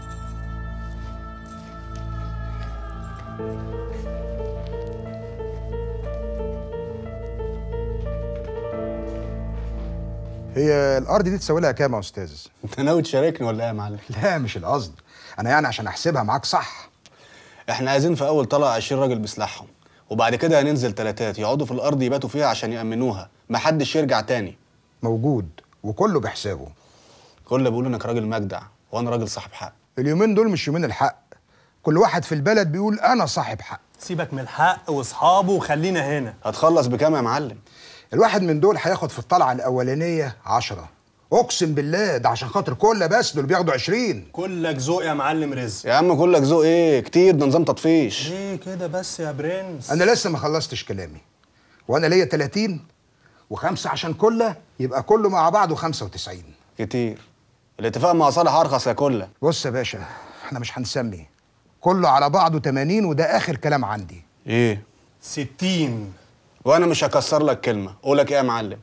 [SPEAKER 20] هي الارض دي تساوي لها كام يا استاذ
[SPEAKER 1] انت ناوي تشاركني ولا ايه يا معلم
[SPEAKER 20] لا مش القصد انا يعني عشان احسبها معاك صح
[SPEAKER 1] احنا عايزين في اول طلقه 20 راجل بسلاحهم وبعد كده هننزل تلاتات يقعدوا في الارض يباتوا فيها عشان يامنوها محدش يرجع تاني
[SPEAKER 20] موجود وكله بحسابه
[SPEAKER 1] كله بيقول انك راجل مجدع وانا راجل صاحب حق
[SPEAKER 20] اليومين دول مش يومين الحق كل واحد في البلد بيقول انا صاحب حق
[SPEAKER 21] سيبك من الحق واصحابه وخلينا هنا
[SPEAKER 1] هتخلص بكام يا معلم
[SPEAKER 20] الواحد من دول هياخد في الطلعه الاولانيه عشرة اقسم بالله ده عشان خاطر كل بس دول بياخدوا 20
[SPEAKER 21] كلك ذوق يا معلم رزق
[SPEAKER 1] يا عم كلك ذوق ايه كتير ده نظام تطفيش
[SPEAKER 21] ليه كده بس يا برنس
[SPEAKER 20] انا لسه ما خلصتش كلامي وانا ليا 30 وخمسه عشان كله يبقى كله مع بعضه 95
[SPEAKER 1] كتير الاتفاق مع صالح ارخص يا كله
[SPEAKER 20] بص يا باشا احنا مش هنسمي كله على بعضه 80 وده اخر كلام عندي
[SPEAKER 1] ايه
[SPEAKER 21] 60
[SPEAKER 1] وانا مش هكسر لك كلمه قولك ايه يا معلم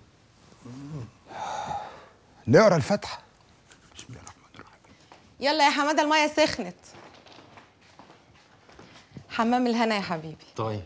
[SPEAKER 20] نقرا الفاتحه
[SPEAKER 5] يلا يا حماده الميه سخنت حمام الهنا يا حبيبي
[SPEAKER 18] طيب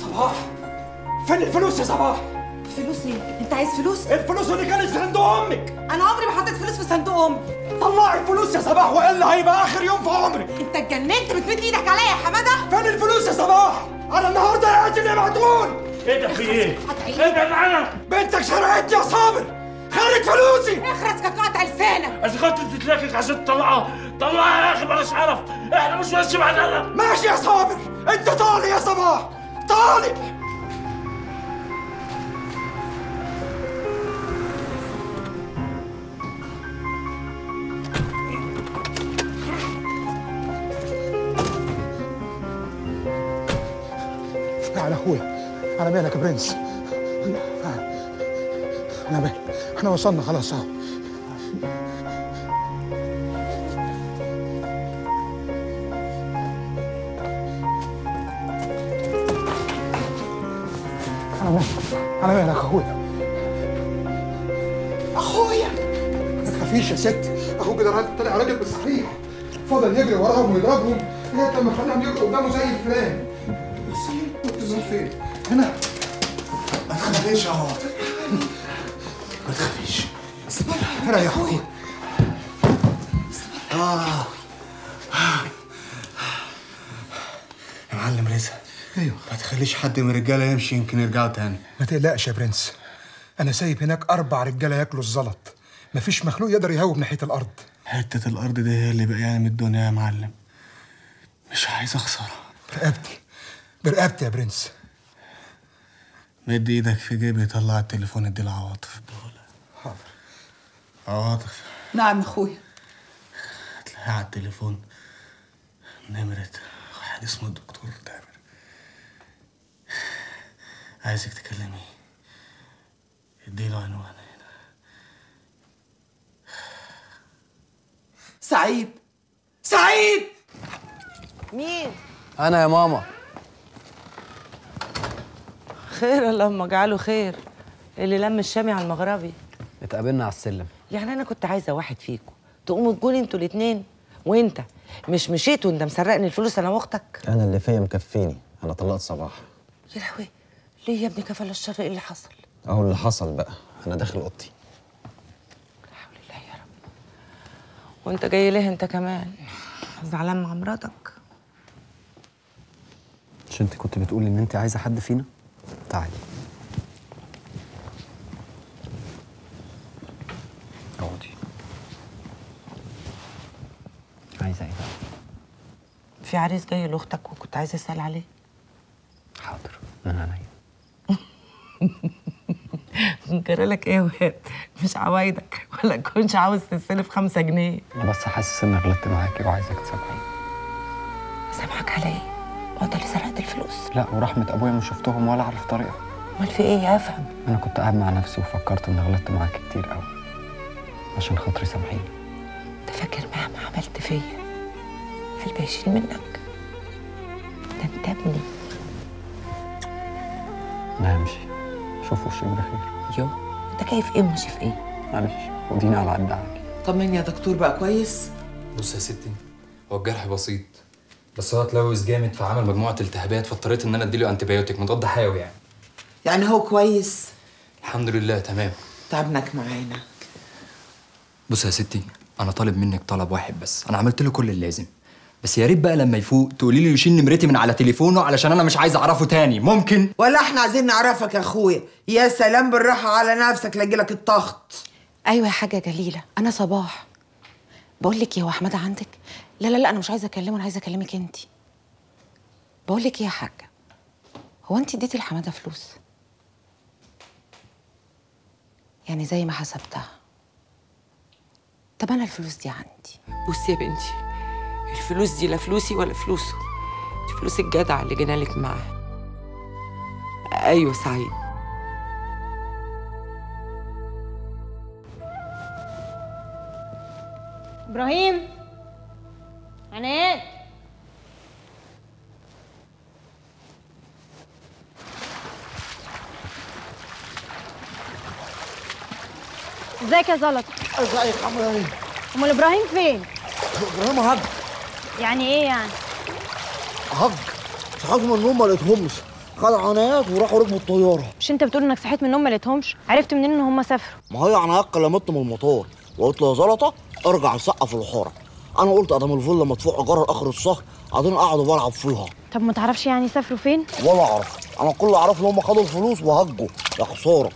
[SPEAKER 9] صباح فين الفلوس يا صباح؟
[SPEAKER 5] فلوس ايه؟ انت عايز فلوس؟
[SPEAKER 9] الفلوس اللي كانت في صندوق امك
[SPEAKER 5] انا عمري ما حطيت فلوس في صندوق امي
[SPEAKER 9] طلعي الفلوس يا صباح والا هيبقى اخر يوم في عمرك
[SPEAKER 5] انت اتجننت بتمد ايدك عليا يا حماده
[SPEAKER 9] فين الفلوس يا صباح؟ انا النهارده قاتل يا مقتول
[SPEAKER 21] ايه ده في ايه؟
[SPEAKER 9] ابعد عنها بنتك سرقتني يا صابر خدت فلوسي
[SPEAKER 5] اخرس كقطع لسانك
[SPEAKER 21] اذا كنت بتتلكك عشان تطلعها طلعها يا اخي بلاش عرف احنا مش ماشي بعدها
[SPEAKER 9] ماشي يا صابر انت طالع يا صباح طالع
[SPEAKER 20] على اخويا على بالك يا برنس على بالك احنا وصلنا خلاص اهو على بالك على بالك يا اخويا اخويا ما تخافيش يا ست اخوك ده راجل- طلع راجل بالصحيح فضل يجري وراهم ويضربهم لغايه لما خلاهم يجروا قدامه زي الفئران بس كنت زي فين؟ هنا ما تخافيش اهو ما تخافيش هنا يا اخويا
[SPEAKER 1] آه يا معلم رزق
[SPEAKER 20] ايوه
[SPEAKER 1] ما تخليش حد من الرجاله يمشي يمكن يرجعوا تاني
[SPEAKER 20] ما تقلقش يا برنس انا سايب هناك اربع رجاله ياكلوا الزلط مفيش مخلوق يقدر يهوب ناحيه الارض
[SPEAKER 1] حته الارض دي هي اللي بقياني من الدنيا يا معلم مش عايز اخسرها
[SPEAKER 20] برقبتي برقبتي يا برنس
[SPEAKER 1] مد ايدك في جيبي طلع التليفون ادي لعواطف
[SPEAKER 20] حاضر
[SPEAKER 1] عواطف
[SPEAKER 4] نعم اخويا
[SPEAKER 1] هتلاقيها على التليفون نمرة واحد اسمه الدكتور تامر عايزك تكلمي اديله عنوان
[SPEAKER 4] سعيد سعيد مين
[SPEAKER 12] انا يا ماما
[SPEAKER 4] خير اللهم اجعله خير اللي لم الشامي على المغربي
[SPEAKER 12] اتقابلنا على السلم
[SPEAKER 4] يعني انا كنت عايزه واحد فيكم تقوموا تجوني انتوا الاتنين وانت مش مشيت وانت مسرقني الفلوس انا واختك
[SPEAKER 18] انا اللي فيا مكفيني انا طلقت صباح
[SPEAKER 4] يا لهوي ليه يا ابني كفل الشر ايه اللي حصل
[SPEAKER 18] اهو اللي حصل بقى انا داخل اوضتي
[SPEAKER 4] وانت جاي ليه انت كمان زعلان مع مراتك
[SPEAKER 12] مش انت كنت بتقولي ان انت عايزه حد فينا تعالي اقعدي عايزه ايه بقى
[SPEAKER 4] في عريس جاي لاختك وكنت عايزه اسال عليه
[SPEAKER 12] حاضر انا عينيا
[SPEAKER 4] جرى لك ايه يا واد مش عوايدك ولا كنتش عاوز تستلف خمسة جنيه
[SPEAKER 12] انا بس حاسس اني غلطت معاكي وعايزك تسامحيني
[SPEAKER 4] سامحك على ايه؟ هو انت اللي سرقت الفلوس؟
[SPEAKER 12] لا ورحمه ابويا ما شفتهم ولا اعرف طريقه
[SPEAKER 4] امال في ايه يا افهم؟
[SPEAKER 12] انا كنت قاعد مع نفسي وفكرت اني غلطت معاكي كتير قوي عشان خاطري سامحيني
[SPEAKER 4] انت فاكر مهما عملت فيا قلبي هيشيل منك ده انت ابني
[SPEAKER 12] انا همشي شوف وشك بخير
[SPEAKER 4] يو انت كيف ايه وماشي في ايه؟
[SPEAKER 12] معلش خديني على قد عقلي
[SPEAKER 4] طمني يا دكتور بقى كويس؟
[SPEAKER 3] بص يا ستي هو الجرح بسيط بس هو اتلوث جامد فعمل مجموعه التهابات فاضطريت ان انا اديله انتبيوتيك مضاد حيوي يعني
[SPEAKER 4] يعني هو كويس
[SPEAKER 3] الحمد لله تمام
[SPEAKER 4] تعبناك معانا
[SPEAKER 3] بص يا ستي انا طالب منك طلب واحد بس انا عملت له كل اللازم بس يا ريت بقى لما يفوق تقولي له يشيل نمرتي من على تليفونه علشان انا مش عايز اعرفه تاني ممكن
[SPEAKER 4] ولا احنا عايزين نعرفك يا اخويا يا سلام بالراحه على نفسك لاجلك الضغط
[SPEAKER 8] ايوه يا حاجه جليله انا صباح بقول لك ايه هو حماده عندك لا لا لا انا مش عايزه اكلمه انا عايزه اكلمك انت بقول لك ايه يا حاجه هو انت اديتي لحماده فلوس يعني زي ما حسبتها طب انا الفلوس دي عندي
[SPEAKER 4] بصي يا بنتي الفلوس دي لا فلوسي ولا فلوسه دي فلوس الجدع اللي جينا لك معاه ايوه سعيد
[SPEAKER 16] ابراهيم عناد ازيك يا زلط
[SPEAKER 9] ازيك عامله ايه؟
[SPEAKER 16] امال ابراهيم فين
[SPEAKER 9] ابراهيم هج
[SPEAKER 16] يعني ايه يعني
[SPEAKER 9] هج صحيت من النوم ما لقيتهمش خد عنايات وراحوا ركبوا الطياره
[SPEAKER 16] مش انت بتقول انك صحيت من النوم ما لقيتهمش عرفت منين ان هم سافروا
[SPEAKER 9] ما هي عنايات كلمتني من المطار وقلت له يا زلطه ارجع نسقف الحاره انا قلت ادام الفيلا مدفوع ايجارها لاخر الشهر قاعدين قاعدوا بلعب فيها
[SPEAKER 16] طب ما تعرفش يعني سافروا فين
[SPEAKER 9] ولا اعرف انا كل اللي اعرفه ان هم خدوا الفلوس وهجوا يا خساره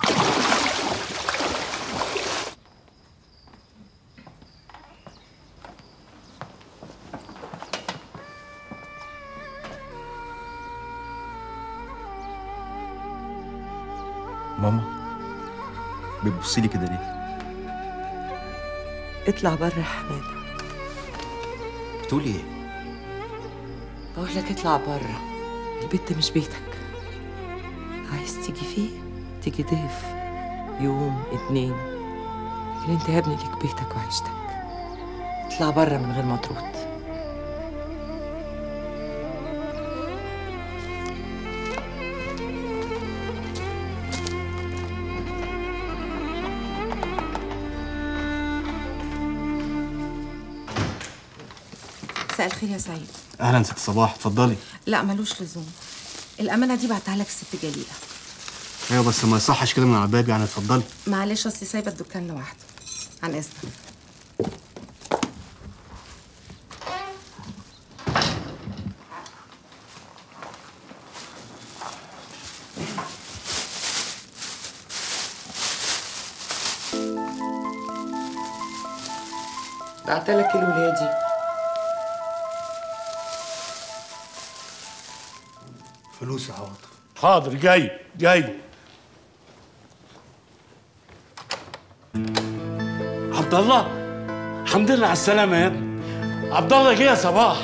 [SPEAKER 2] ماما بتبصي لي كده ليه
[SPEAKER 4] اطلع بره يا حماده
[SPEAKER 2] بتقولي ايه
[SPEAKER 4] بقول لك اطلع بره البيت ده مش بيتك عايز تيجي فيه تيجي ضيف يوم اتنين لكن انت يا ابني ليك بيتك وعيشتك اطلع بره من غير ما ترد
[SPEAKER 8] مساء الخير يا سعيد
[SPEAKER 1] اهلا ست صباح اتفضلي
[SPEAKER 8] لا ملوش لزوم الامانه دي بعتها لك الست جليله
[SPEAKER 1] ايوه بس ما يصحش كده من على الباب يعني اتفضلي
[SPEAKER 8] معلش اصلي سايبه الدكان لوحده عن اذنك
[SPEAKER 4] بعتلك الولادي
[SPEAKER 1] فلوس يا عواطف
[SPEAKER 21] حاضر جاي جاي عبد الله الحمد لله على السلامة يا ابني عبد الله جه يا صباح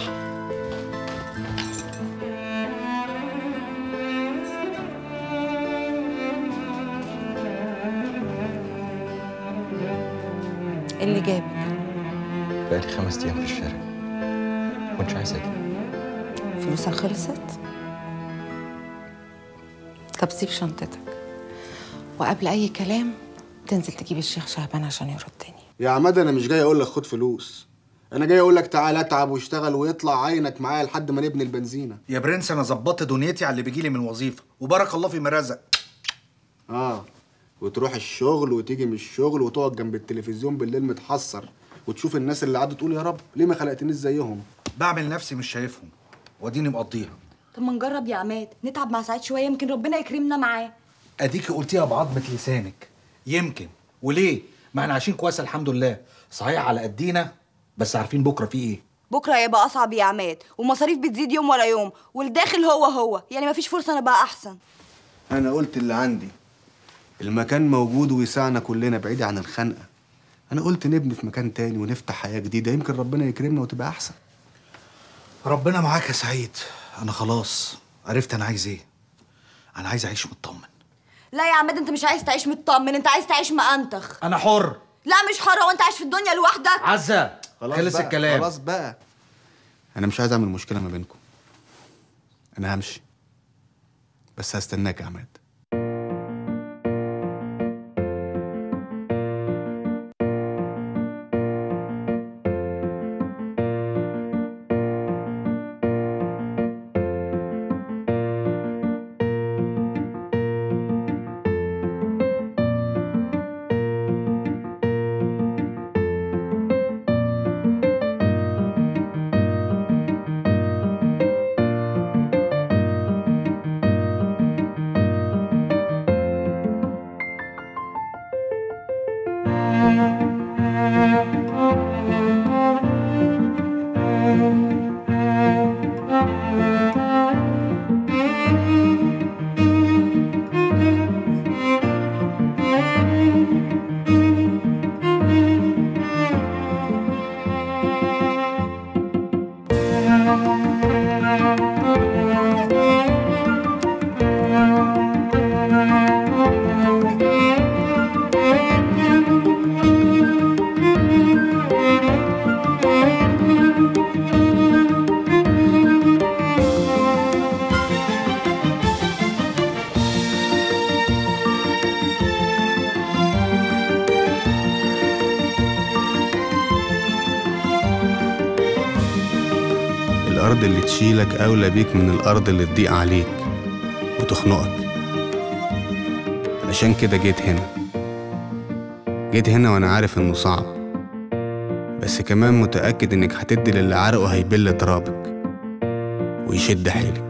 [SPEAKER 8] إيه اللي جابك
[SPEAKER 3] بقالي خمس ايام في الشارع كنتش عايز اجي
[SPEAKER 8] فلوسك خلصت طب سيب شنطتك وقبل اي كلام تنزل تجيب الشيخ شعبان عشان يردني
[SPEAKER 1] يا عماد انا مش جاي اقول لك خد فلوس انا جاي اقول لك تعال اتعب واشتغل ويطلع عينك معايا لحد ما نبني البنزينه
[SPEAKER 14] يا برنس انا ظبطت دنيتي على اللي بيجي لي من الوظيفه وبارك الله في مرزق
[SPEAKER 1] اه وتروح الشغل وتيجي من الشغل وتقعد جنب التلفزيون بالليل متحسر وتشوف الناس اللي قعدوا تقول يا رب ليه ما خلقتنيش زيهم
[SPEAKER 14] بعمل نفسي مش شايفهم واديني مقضيها
[SPEAKER 15] طب ما نجرب يا عماد نتعب مع سعيد شويه يمكن ربنا يكرمنا معاه
[SPEAKER 14] اديكي قلتيها بعظمه لسانك يمكن وليه ما احنا عايشين كويس الحمد لله صحيح على قدينا بس عارفين بكره في ايه
[SPEAKER 15] بكره هيبقى اصعب يا عماد والمصاريف بتزيد يوم ورا يوم والداخل هو هو يعني مفيش فرصه انا بقى احسن
[SPEAKER 1] انا قلت اللي عندي المكان موجود ويسعنا كلنا بعيد عن الخنقه انا قلت نبني في مكان تاني ونفتح حياه جديده يمكن ربنا يكرمنا وتبقى احسن
[SPEAKER 14] ربنا معاك يا سعيد انا خلاص عرفت انا عايز ايه انا عايز اعيش مطمن
[SPEAKER 15] لا يا عماد انت مش عايز تعيش مطمن انت عايز تعيش مأنتخ
[SPEAKER 14] انا حر
[SPEAKER 15] لا مش حر وانت عايش في الدنيا لوحدك
[SPEAKER 14] عزة خلص
[SPEAKER 1] بقى،
[SPEAKER 14] الكلام
[SPEAKER 1] خلاص بقى انا مش عايز اعمل مشكله ما بينكم انا همشي بس هستناك يا عماد الأرض اللي تشيلك أولى بيك من الأرض اللي تضيق عليك وتخنقك علشان كده جيت هنا جيت هنا وانا عارف انه صعب بس كمان متأكد انك هتدي للي عرقه هيبل ترابك ويشد حيلك